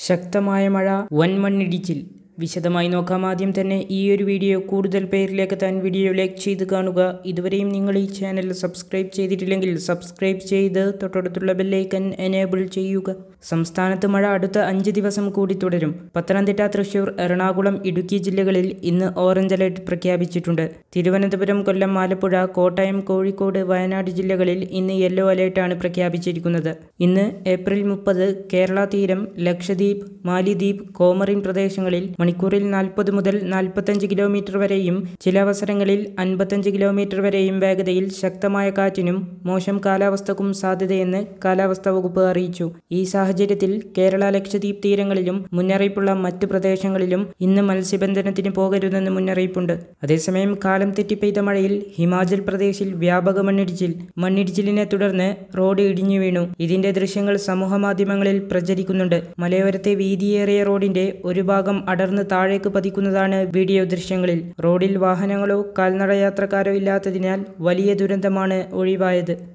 ശക്തമായ മഴ വൻ മണ്ണിടിച്ചിൽ വിശദമായി നോക്കാം ആദ്യം തന്നെ ഈ ഒരു വീഡിയോ കൂടുതൽ പേരിലേക്ക് താൻ വീഡിയോ ലൈക്ക് ചെയ്ത് കാണുക ഇതുവരെയും നിങ്ങൾ ഈ ചാനൽ സബ്സ്ക്രൈബ് ചെയ്തിട്ടില്ലെങ്കിൽ സബ്സ്ക്രൈബ് ചെയ്ത് തൊട്ടടുത്തുള്ള ബെല്ലൈക്കൻ എനേബിൾ ചെയ്യുക സംസ്ഥാനത്ത് മഴ അടുത്ത അഞ്ച് ദിവസം കൂടി തുടരും പത്തനംതിട്ട തൃശൂർ എറണാകുളം ഇടുക്കി ജില്ലകളിൽ ഇന്ന് ഓറഞ്ച് അലർട്ട് പ്രഖ്യാപിച്ചിട്ടുണ്ട് തിരുവനന്തപുരം കൊല്ലം ആലപ്പുഴ കോട്ടയം കോഴിക്കോട് വയനാട് ജില്ലകളിൽ ഇന്ന് യെല്ലോ അലേർട്ടാണ് പ്രഖ്യാപിച്ചിരിക്കുന്നത് ഇന്ന് ഏപ്രിൽ മുപ്പത് കേരള തീരം ലക്ഷദ്വീപ് മാലിദ്വീപ് കോമറിൻ പ്രദേശങ്ങളിൽ മണിക്കൂറിൽ നാൽപ്പത് മുതൽ നാൽപ്പത്തഞ്ച് കിലോമീറ്റർ വരെയും ചില അവസരങ്ങളിൽ അൻപത്തഞ്ച് കിലോമീറ്റർ വരെയും വേഗതയിൽ ശക്തമായ കാറ്റിനും മോശം കാലാവസ്ഥക്കും സാധ്യതയെന്ന് കാലാവസ്ഥാ വകുപ്പ് അറിയിച്ചു ഈ സാഹചര്യത്തിൽ കേരള ലക്ഷദ്വീപ് തീരങ്ങളിലും മുന്നറിയിപ്പുള്ള മറ്റ് പ്രദേശങ്ങളിലും ഇന്ന് മത്സ്യബന്ധനത്തിന് പോകരുതെന്ന് മുന്നറിയിപ്പുണ്ട് അതേസമയം കാലം തെറ്റി പെയ്ത മഴയിൽ ഹിമാചൽ പ്രദേശിൽ വ്യാപക മണ്ണിടിച്ചിൽ മണ്ണിടിച്ചിലിനെ തുടർന്ന് റോഡ് ഇടിഞ്ഞു വീണു ഇതിന്റെ ദൃശ്യങ്ങൾ സമൂഹമാധ്യമങ്ങളിൽ പ്രചരിക്കുന്നുണ്ട് മലയോരത്തെ വീതിയേറിയ റോഡിന്റെ ഒരു ഭാഗം അടർന്ന് താഴേക്ക് പതിക്കുന്നതാണ് വീഡിയോ ദൃശ്യങ്ങളിൽ റോഡിൽ വാഹനങ്ങളോ കാൽനട യാത്രക്കാരോ ഇല്ലാത്തതിനാൽ വലിയ ദുരന്തമാണ് ഒഴിവായത്